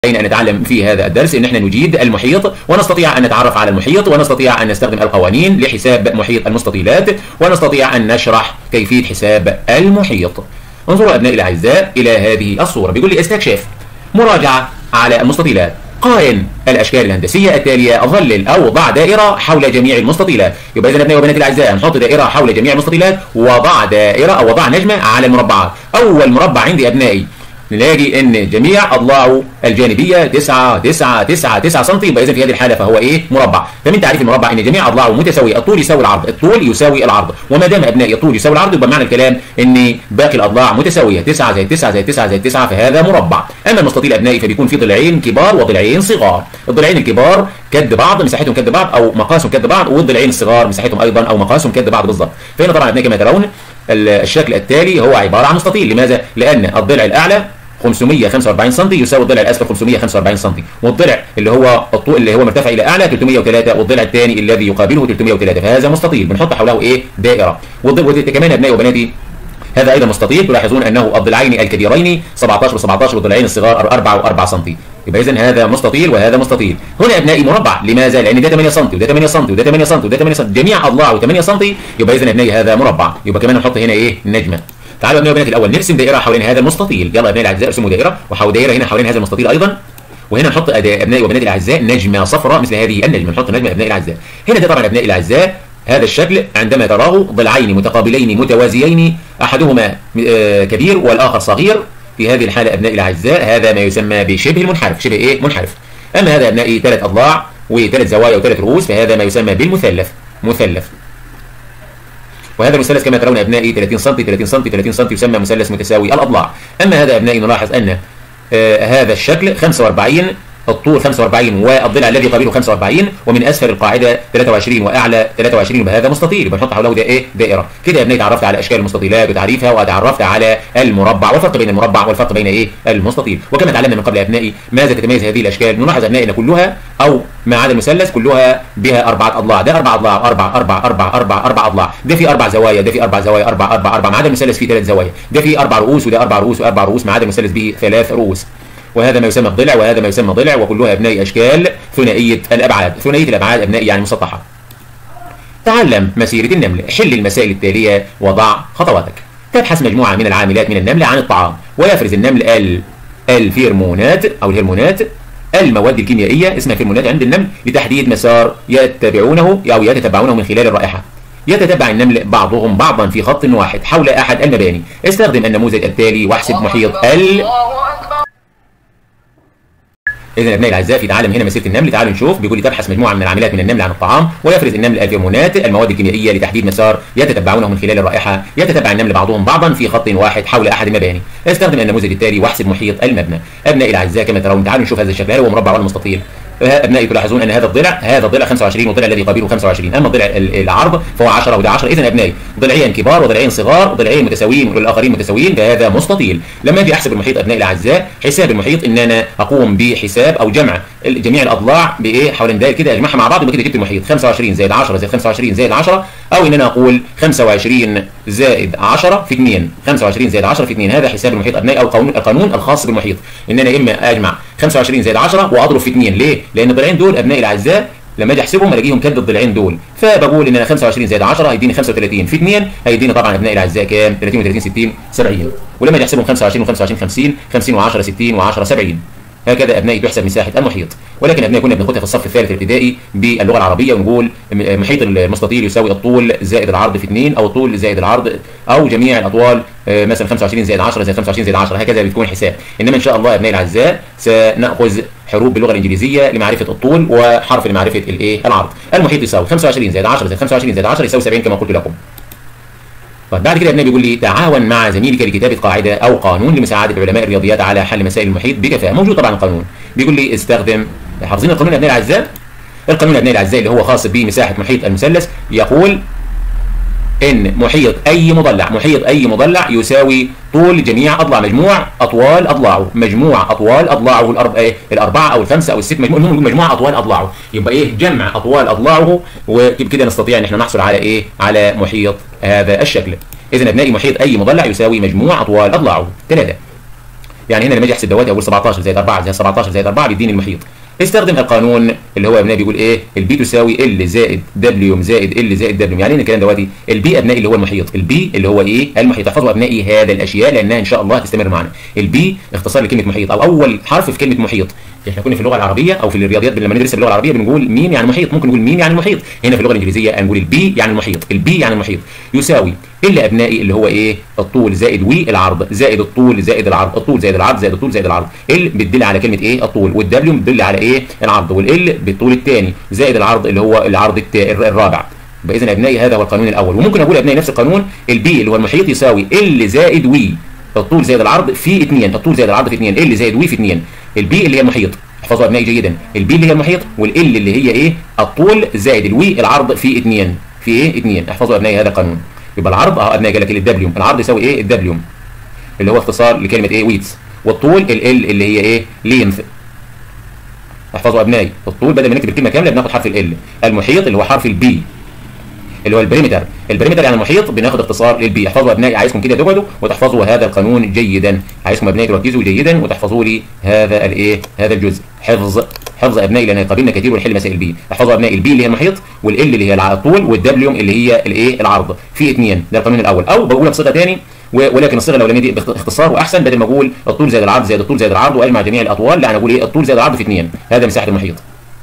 علينا أن نتعلم في هذا الدرس أن احنا نجيد المحيط ونستطيع أن نتعرف على المحيط ونستطيع أن نستخدم القوانين لحساب محيط المستطيلات ونستطيع أن نشرح كيفية حساب المحيط انظروا أبنائي الأعزاء إلى هذه الصورة بيقول لي استكشاف مراجعة على المستطيلات قارن الاشكال الهندسيه التاليه ظلل او ضع دائره حول جميع المستطيلات يبقى اذا ابنائي وبناتي الاعزاء نحط دائره حول جميع المستطيلات وضع دائره او وضع نجمه على المربعات اول مربع عندي ابنائي نلاقي ان جميع اضلاعه الجانبيه 9 9 9 9 سم يبقى اذا في هذه الحاله فهو ايه مربع فمن تعريف المربع ان جميع اضلاعه متساويه الطول يساوي العرض الطول يساوي العرض وما دام ابنائي الطول يساوي العرض يبقى معنى الكلام ان باقي الاضلاع متساويه 9 زائد 9 زائد 9 زائد 9 فهذا مربع اما المستطيل ابنائي فبيكون في ضلعين كبار وضلعين صغار الضلعين الكبار كد بعض مساحتهم كد بعض او مقاسهم كد بعض والضلعين الصغار مساحتهم ايضا او مقاسهم كد بعض بالظبط فهنا طبعا ابنائي كما ترون الشكل التالي هو عباره عن مستطيل لماذا لان الضلع الاعلى 545 سم يساوي الضلع الاسفل 545 سم والضلع اللي هو الطول اللي هو مرتفع الى اعلى 303 والضلع الثاني الذي يقابله 303 فهذا مستطيل بنحط حوله ايه دائره وكمان ابنائي وبناتي هذا ايضا مستطيل تلاحظون انه الضلعين الكبيرين 17 و17 والضلعين الصغار 4 و4 سم يبقى اذا هذا مستطيل وهذا مستطيل هنا ابنائي مربع لماذا لان ده 8 سم وده 8 سم وده 8 سم وده 8 سم جميع اضلاعه 8 سم يبقى اذا ابنائي هذا مربع يبقى كمان نحط هنا ايه نجمه تعالوا ابنائي وبناتي الاول نرسم دائره حوالين هذا المستطيل يلا ابنائي الاعزاء ارسموا دائره وحول دائره هنا حوالين هذا المستطيل ايضا وهنا نحط ابنائي وبناتي الاعزاء نجمه صفراء مثل هذه النجمه نحط نجمه ابنائي الاعزاء هنا ده طبعا ابنائي الاعزاء هذا الشكل عندما تراه ضلعين متقابلين متوازيين احدهما كبير والاخر صغير في هذه الحاله ابنائي الاعزاء هذا ما يسمى بشبه المنحرف شبه ايه منحرف اما هذا ابنائي ثلاث اضلاع وثلاث زوايا وثلاث رؤوس فهذا ما يسمى بالمثلث مثلث وهذا المثلث كما ترون ابنائي 30 سم 30 سم 30 سم يسمى مثلث متساوي الاضلاع اما هذا ابنائي نلاحظ ان آه هذا الشكل 45 الطول 45 والضلع الذي قبيله 45 ومن اسفل القاعده 23 واعلى 23 يبقى هذا مستطيل يبقى نحط حوله ده ايه دائره كده يا ابنائي تعرفت على اشكال المستطيلات وتعريفها وتعرفت على المربع والفرق بين المربع والفرق بين ايه المستطيل وكما تعلمنا من قبل يا ابنائي ماذا تتميز هذه الاشكال نلاحظ ابنائي ان كلها او ما عدا المثلث كلها بها اربعه اضلاع ده اربع اضلاع اربع اربع اربع اربع اربع اضلاع ده في اربع زوايا ده في اربع زوايا اربع اربع اربع ما عدا المثلث فيه ثلاث زوايا ده في اربع رؤوس وده اربع رؤوس واربع رؤوس ما عدا المثلث به ثلاث رؤوس وهذا ما يسمى الضلع وهذا ما يسمى ضلع وكلها ابنائي اشكال ثنائيه الابعاد ثنائيه الابعاد ابنائي يعني مسطحه تعلم مسيره النمل حل المسائل التاليه وضع خطواتك تبحث مجموعه من العاملات من النمل عن الطعام ويفرز النمل ال الفيرمونات او الهرمونات المواد الكيميائيه اسمها فيرمونات عند النمل لتحديد مسار يتبعونه او يتتبعونه من خلال الرائحه يتتبع النمل بعضهم بعضا في خط واحد حول احد المباني استخدم النموذج التالي واحسب محيط ال اذا ابنائي الاعزاء في تعلم هنا مسيره النمل تعالوا نشوف بيقول لي تبحث مجموعه من العاملات من النمل عن الطعام ويفرز النمل الفيرمونات المواد الكيميائيه لتحديد مسار يتتبعونه من خلال الرائحه يتتبع النمل بعضهم بعضا في خط واحد حول احد المباني استخدم النموذج التالي واحسب محيط المبنى ابنائي الاعزاء كما ترون تعالوا نشوف هذا الشكل هل هو مربع ولا مستطيل ابنائي تلاحظون ان هذا الضلع هذا الضلع 25 والضلع الذي قبيله 25 اما الضلع العرض فهو 10 وده 10 اذا ابنائي ضلعين كبار وضلعين صغار ضلعين متساويين والاخرين متساويين فهذا مستطيل لما اجي احسب المحيط ابنائي الاعزاء حساب المحيط ان انا اقوم بحساب او جمع جميع الاضلاع بايه حوالين دايره كده اجمعها مع بعض يبقى كده جبت المحيط 25 زائد 10 زائد 25 زائد 10 او ان انا اقول 25 زائد 10 في 2 25 زائد 10 في 2 هذا حساب المحيط ابنائي او القانون القانون الخاص بالمحيط ان انا اما اجمع 25 زائد 10 واضرب في 2 ليه لان الضلعين دول ابنائي الاعزاء لما اجي احسبهم الاقيهم كد الضلعين دول فبقول ان انا 25 زائد 10 هيديني 35 في 2 هيديني طبعا ابنائي الاعزاء كام 30 و30 60 70 ولما اجي احسبهم 25 و25 50 50 و10 60 و10 70 هكذا ابنائي تحسب مساحه المحيط ولكن ابنائي كنا بناخدها في الصف الثالث الابتدائي باللغه العربيه ونقول محيط المستطيل يساوي الطول زائد العرض في 2 او الطول زائد العرض او جميع الاطوال مثلا 25 زائد 10 زائد 25 زائد 10 هكذا بتكون حساب انما ان شاء الله ابنائي الاعزاء سناخذ حروف باللغه الانجليزيه لمعرفه الطول وحرف لمعرفه الايه العرض المحيط يساوي 25 زائد 10 زائد 25 زائد 10 يساوي 70 كما قلت لكم طيب بعد كده ابنائي بيقول لي تعاون مع زميلك لكتابه قاعده او قانون لمساعده علماء الرياضيات على حل مسائل المحيط بكفاءه موجود طبعا القانون بيقول لي استخدم حافظين القانون يا ابنائي الاعزاء القانون يا ابنائي الاعزاء اللي هو خاص بمساحه محيط المثلث يقول ان محيط اي مضلع محيط اي مضلع يساوي طول جميع اضلاع مجموع اطوال اضلاعه مجموع اطوال اضلاعه الأرب... إيه؟ الاربعه او الخمسه او الست مجموع المهم مجموع اطوال اضلاعه يبقى ايه جمع اطوال اضلاعه وكده نستطيع ان احنا نحصل على ايه على محيط هذا الشكل اذا ابنائي محيط اي مضلع يساوي مجموع اطوال اضلاعه ثلاثه يعني هنا لما اجي احسب دواتي اقول 17 زائد 4 زائد 17 زائد 4 بيديني المحيط استخدم القانون اللي هو ابنائي بيقول ايه البي تساوي ال زائد دبليو زائد ال زائد دبليو يعني ايه الكلام دواتي البي ابنائي اللي هو المحيط البي اللي هو ايه المحيط احفظوا ابنائي هذا الاشياء لانها ان شاء الله هتستمر معنا البي اختصار لكلمه محيط او اول حرف في كلمه محيط احنا كنا في اللغه العربيه او في الرياضيات لما ندرس اللغه العربيه بنقول مين يعني محيط ممكن نقول مين يعني المحيط هنا في اللغه الانجليزيه هنقول البي يعني المحيط البي يعني المحيط يساوي ال ابنائي اللي هو ايه الطول زائد وي العرض زائد الطول زائد العرض الطول زائد العرض زائد الطول زائد العرض ال بتدل على كلمه ايه الطول والدبليو بتدل على ايه العرض والال بالطول الثاني زائد العرض اللي هو العرض التا- الرابع يبقى اذا ابنائي هذا هو القانون الاول وممكن اقول ابنائي نفس القانون البي اللي هو المحيط يساوي ال زائد وي الطول زائد العرض في 2 الطول زائد العرض في 2 ال زائد وي في 2 البي اللي هي المحيط احفظوا ابنائي جيدا البي اللي هي المحيط والال اللي هي ايه الطول زائد الوي العرض في 2 في ايه 2 احفظوا ابنائي هذا القانون يبقى العرض اه ابنائي قال لك الدبليوم العرض يساوي ايه الدبليوم اللي هو اختصار لكلمه ايه ويتس والطول ال اللي هي ايه لينث احفظوا ابنائي الطول بدل ما نكتب الكلمه كامله بناخد حرف ال المحيط اللي هو حرف البي اللي هو البريمتر البريمتر يعني المحيط بناخد اختصار للبي احفظوا ابنائي عايزكم كده تقعدوا وتحفظوا هذا القانون جيدا عايزكم ابنائي تركزوا جيدا وتحفظوا لي هذا الايه هذا الجزء حفظ حفظ ابنائي لان قابلنا كتير ونحل مسائل بي احفظوا ابنائي البي اللي هي المحيط والال اللي هي الطول والدبليوم اللي هي الايه العرض في اثنين ده القانون الاول او بقولها بصيغه ثاني ولكن الصيغه الاولانيه دي باختصار واحسن بدل ما اقول الطول زائد العرض زائد الطول زائد العرض واجمع جميع الاطوال لا انا اقول ايه الطول زائد العرض في اثنين هذا مساحه المحيط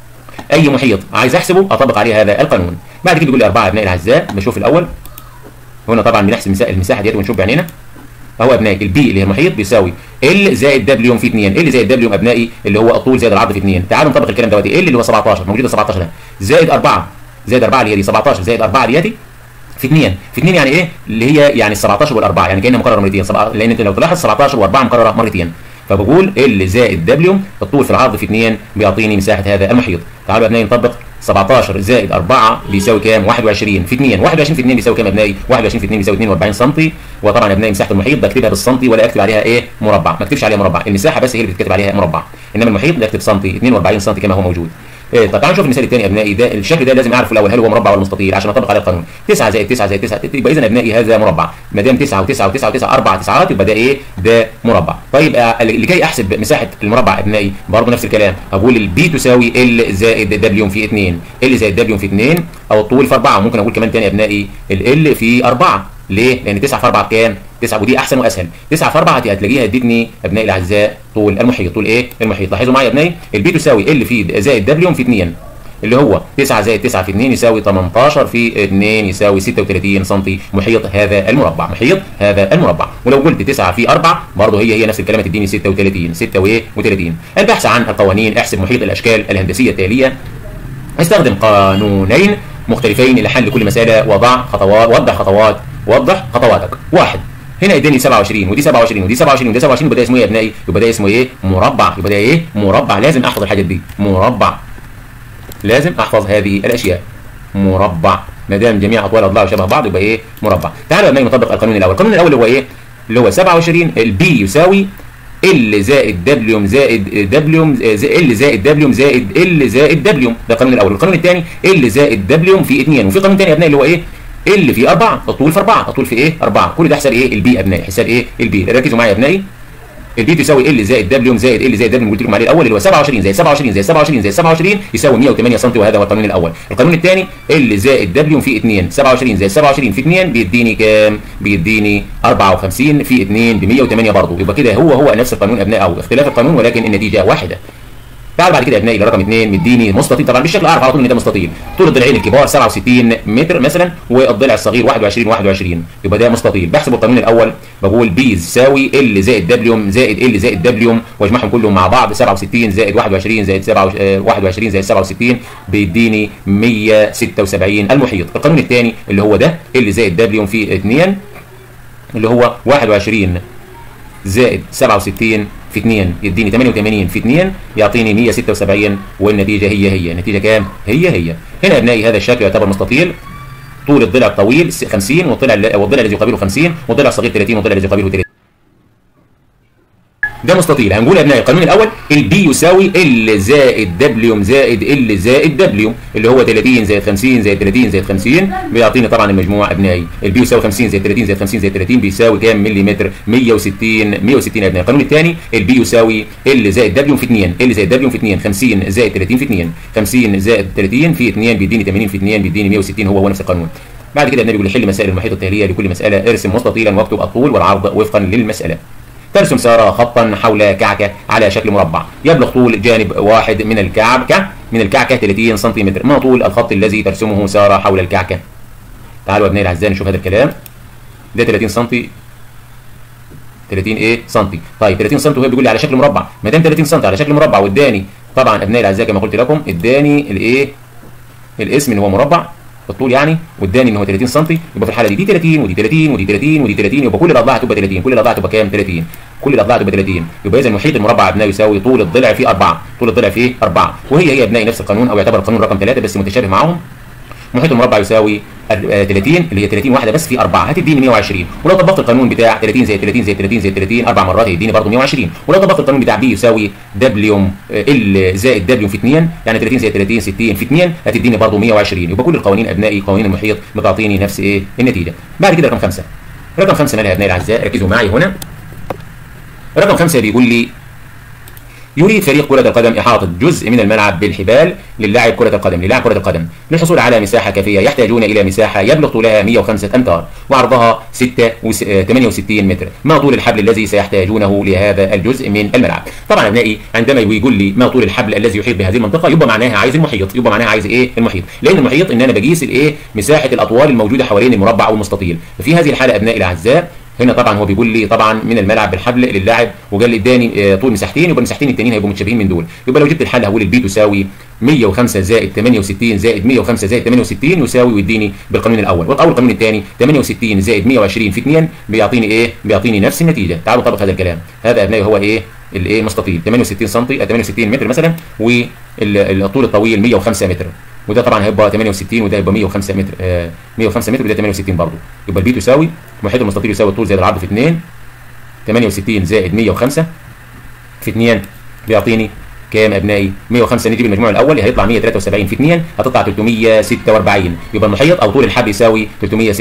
اي محيط عايز احسبه اطبق عليه هذا القانون بعد كده يقول لي اربعه ابناء الاعزاء بشوف الاول هنا طبعا بنحسب المساحه المساحه ديت ونشوف بعينينا اهو ابنائي البي اللي هي المحيط بيساوي ال زائد دبليو في 2 ال زائد دبليو ابنائي اللي هو الطول زائد العرض في 2 تعالوا نطبق الكلام دوت ال اللي هو 17 موجوده 17 ده زائد 4 زائد 4 اللي هي دي 17 زائد 4 دياتي في 2 في 2 يعني ايه اللي هي يعني ال 17 والاربعه يعني كانها مكرره مرتين لان انت لو تلاحظ 17 و4 مكرره مرتين فبقول ال زائد دبليو الطول في العرض في 2 بيعطيني مساحه هذا المحيط تعالوا يا ابنائي نطبق 17 زائد 4 بيساوي كام 21 في 2 21 في 2 بيساوي كام يا ابنائي 21 في 2 بيساوي 42 سم وطبعا يا ابنائي مساحه المحيط بكتبها بالسنتي ولا اكتب عليها ايه مربع ما اكتبش عليها مربع المساحه بس هي اللي بتتكتب عليها مربع انما المحيط بكتب سنتي 42 سم كما هو موجود إيه طب تعالوا نشوف المثال الثاني يا ابنائي ده الشكل ده لازم اعرفه الاول هل هو مربع ولا مستطيل عشان اطبق عليه القانون 9 زائد 9 زائد 9 يبقى اذا ابنائي هذا مربع ما دام 9 و9 و9 و9 اربع تسعات يبقى ده ايه ده مربع طيب آه لكي احسب مساحه المربع ابنائي برضه نفس الكلام اقول البي تساوي ال زائد دبليو في 2 ال زائد دبليو في 2 او الطول في 4 ممكن اقول كمان ثاني يا ابنائي ال في 4 ليه؟ لان 9 في 4 بكام؟ 9 ودي احسن واسهل 9 في 4 هتلاقيها ادتني ابنائي الاعزاء طول المحيط طول ايه؟ المحيط لاحظوا معايا يا ابنائي البي تساوي ال في زائد دبليو في 2 اللي هو 9 زائد 9 في 2 يساوي 18 في 2 يساوي 36 سم محيط هذا المربع محيط هذا المربع ولو قلت 9 في 4 برضه هي هي نفس الكلام تديني 36 6 وايه و30 البحث عن القوانين احسب محيط الاشكال الهندسيه التاليه استخدم قانونين مختلفين لحل كل مساله وضع خطوات وضح خطوات وضح خطواتك واحد هنا اداني 27 ودي 27 ودي 27 ودي 27 يبقى ده اسمه ايه يا ابنائي؟ يبقى ده اسمه ايه؟ مربع يبقى ده ايه؟ مربع لازم احفظ الحاجات دي مربع لازم احفظ هذه الاشياء مربع ما دام جميع اطوال اضلاعه شبه بعض يبقى ايه مربع تعالوا يا نطبق القانون الاول القانون الاول هو ايه اللي هو 27 البي يساوي ال زائد دبليوم زائد دبليوم ال زائد دبليوم زائد ال زائد دبليوم ده القانون الاول القانون الثاني ال زائد دبليوم في 2 وفي قانون ثاني يا ابنائي اللي هو ايه ال في 4 الطول في 4 الطول في ايه 4 كل ده حساب ايه البي ابنائي حساب ايه البي ركزوا معايا يا ابنائي البي تساوي ال زائد دبليو زائد ال زائد دبليو قلت لكم عليه الاول اللي هو 27 زائد 27 زائد 27 زائد 27 يساوي 108 سم وهذا هو القانون الاول القانون الثاني ال زائد دبليو في 2 27 زائد 27 في 2 بيديني كام بيديني 54 في 2 ب 108 برضه يبقى كده هو هو نفس القانون ابناء او اختلاف القانون ولكن النتيجه واحده تعال بعد كده يا ابنائي رقم 2 مديني مستطيل طبعا بالشكل اعرف على طول ان ده مستطيل طول الضلعين الكبار 67 متر مثلا والضلع الصغير 21 21 يبقى ده مستطيل بحسب القانون الاول بقول بي يساوي ال زائد دبليو زائد ال زائد دبليو واجمعهم كلهم مع بعض 67 زائد 21 زائد 21 زائد 67 بيديني 176 المحيط القانون الثاني اللي هو ده ال زائد دبليو في 2 اللي هو 21 زائد 67 في 2 يديني 88 في 2 يعطيني 176 والنتيجه هي هي النتيجه كام هي هي هنا يا ابنائي هذا الشكل يعتبر مستطيل طول الضلع الطويل 50 والضلع والضلع الذي يقابله 50 والضلع الصغير 30 والضلع الذي يقابله 30 ده مستطيل هنقول يا ابنائي القانون الاول البي يساوي ال زائد دبليو زائد ال زائد دبليو اللي هو 30 زائد 50 زائد 30 زائد 50 بيعطيني طبعا المجموع ابنائي البي يساوي 50 زائد 30 زائد 50 زائد 30 بيساوي كام مليمتر 160 160 يا ابنائي القانون الثاني البي يساوي ال زائد دبليو في 2 ال زائد دبليو في 2 50 زائد 30 في 2 50 زائد 30 في 2 بيديني 80 في 2 بيديني 160 هو هو نفس القانون بعد كده النبي بيقول حل مسائل المحيط التاليه لكل مساله ارسم مستطيلا واكتب الطول والعرض وفقا للمساله ترسم سارة خطا حول كعكة على شكل مربع يبلغ طول جانب واحد من الكعكة من الكعكة 30 سنتيمتر ما طول الخط الذي ترسمه سارة حول الكعكة تعالوا يا ابنائي الاعزاء نشوف هذا الكلام ده 30 سنتي 30 ايه سنتي طيب 30 سنتي وهو بيقول لي على شكل مربع ما دام 30 سنتي على شكل مربع واداني طبعا ابنائي الاعزاء كما قلت لكم اداني الايه الاسم ان هو مربع الطول يعني واداني ان هو 30 سم يبقى في الحاله دي دي 30 ودي 30 ودي 30 ودي 30 يبقى كل الاضلاع هتبقى 30 كل الاضلاع هتبقى كام 30 كل الاضلاع هتبقى 30 يبقى اذا محيط المربع ابنائي يساوي طول الضلع في 4 طول الضلع في 4 وهي هي ابنائي نفس القانون او يعتبر القانون رقم 3 بس متشابه معاهم محيط المربع يساوي 30 اللي هي 30 واحده بس في 4 هتديني 120 ولو طبقت القانون بتاع 30 زائد 30 زائد 30 زائد 30 اربع مرات هيديني برضه 120 ولو طبقت القانون بتاع بي يساوي دبليو ال زائد دبليو في 2 يعني 30 زائد 30 60 في 2 هتديني برضه 120 يبقى كل القوانين ابنائي قوانين المحيط بتعطيني نفس ايه النتيجه بعد كده رقم 5 رقم 5 مالها يا ابنائي الاعزاء ركزوا معي هنا رقم 5 بيقول لي يريد فريق كرة القدم إحاطة جزء من الملعب بالحبال للاعب كرة القدم للاعب كرة القدم للحصول على مساحة كافية يحتاجون إلى مساحة يبلغ طولها 105 أمتار وعرضها 6 68 متر ما طول الحبل الذي سيحتاجونه لهذا الجزء من الملعب طبعا أبنائي عندما يقول لي ما طول الحبل الذي يحيط بهذه المنطقة يبقى معناها عايز المحيط يبقى معناها عايز إيه المحيط لأن المحيط إن أنا بقيس الإيه مساحة الأطوال الموجودة حوالين المربع أو المستطيل ففي هذه الحالة أبنائي الأعزاء هنا طبعا هو بيقول لي طبعا من الملعب بالحبل للاعب وقال لي اداني طول مساحتين يبقى المساحتين التانيين هيبقوا متشابهين من دول يبقى لو جبت الحل هقول البي تساوي 105 زائد 68 زائد 105 زائد 68 يساوي ويديني بالقانون الاول او القانون الثاني 68 زائد 120 في 2 بيعطيني ايه بيعطيني نفس النتيجه تعالوا نطبق هذا الكلام هذا ابنائي هو ايه الايه مستطيل 68 سم 68 متر مثلا والطول الطويل 105 متر وده طبعا هيبقى 68 وده هيبقى 105 متر آه 105 متر وده 68 برضه يبقى البي تساوي محيط المستطيل يساوي الطول زائد العرض في 2 68 زائد 105 في 2 بيعطيني كام ابنائي 105 نجيب المجموع الاول هيطلع 173 في 2 هتطلع 346 يبقى المحيط او طول الحبل يساوي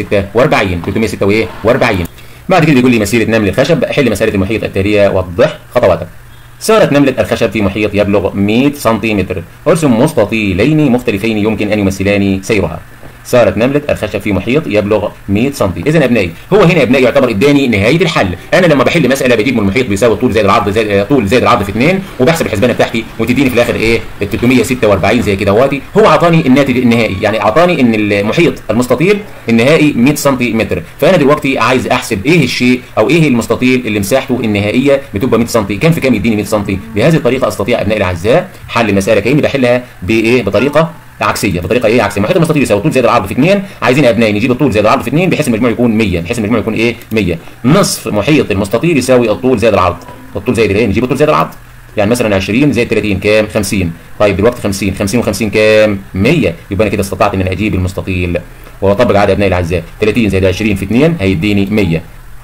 346 346 بعد كده بيقول لي مسيره نمل الخشب حل مساله المحيط التاليه وضح خطواتك سارت نملة الخشب في محيط يبلغ 100 سنتيمتر ارسم مستطيلين مختلفين يمكن أن يمثلان سيرها سارت نملة الخشب في محيط يبلغ 100 سم اذا ابنائي هو هنا ابنائي يعتبر اداني نهايه الحل انا لما بحل مساله بجيب من المحيط بيساوي الطول زائد العرض زائد طول زائد العرض في 2 وبحسب الحسبانه بتاعتي وتديني في الاخر ايه ال 346 زي كده واتي هو اعطاني الناتج النهائي يعني اعطاني ان المحيط المستطيل النهائي 100 سم فانا دلوقتي عايز احسب ايه الشيء او ايه المستطيل اللي مساحته النهائيه بتبقى 100 سم كام في كام يديني 100 سم بهذه الطريقه استطيع ابنائي الاعزاء حل المساله كاني بحلها بايه بطريقه عكسيه بطريقه ايه عكسيه محيط المستطيل يساوي الطول زائد العرض في 2 عايزين يا ابنائي نجيب الطول زائد العرض في 2 بحيث المجموع يكون 100 بحيث المجموع يكون ايه 100 نصف محيط المستطيل يساوي الطول زائد العرض الطول زائد الايه نجيب الطول زائد العرض يعني مثلا 20 زائد 30 كام 50 طيب دلوقتي 50 50 و50 كام 100 يبقى انا كده استطعت ان انا اجيب المستطيل واطبق عدد ابنائي الاعزاء 30 زائد 20 في 2 هيديني 100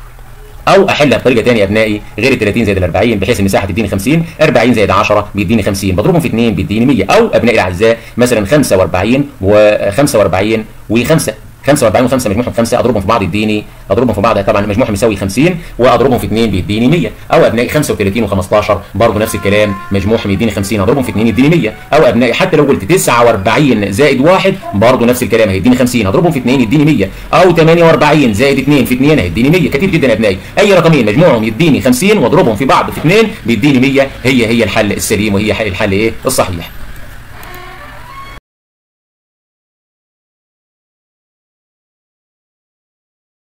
او احلها بطريقه ثانيه يا ابنائي غير ال 30 زائد ال 40 بحيث المساحه تديني 50 40 زائد 10 بيديني 50 بضربهم في 2 بيديني 100 او ابنائي الاعزاء مثلا 45 و45 و5 45 و5 مجموعهم 5 اضربهم في بعض يديني اضربهم في بعض طبعا مجموعهم يساوي 50 واضربهم في 2 بيديني 100 او ابنائي 35 و15 برضه نفس الكلام مجموعهم يديني 50 اضربهم في 2 يديني 100 او ابنائي حتى لو قلت 49 زائد 1 برضه نفس الكلام هيديني 50 اضربهم في 2 يديني 100 او 48 زائد 2 في 2 هيديني 100 كتير جدا يا ابنائي اي رقمين مجموعهم يديني 50 واضربهم في بعض في 2 بيديني 100 هي هي الحل السليم وهي الحل ايه الصحيح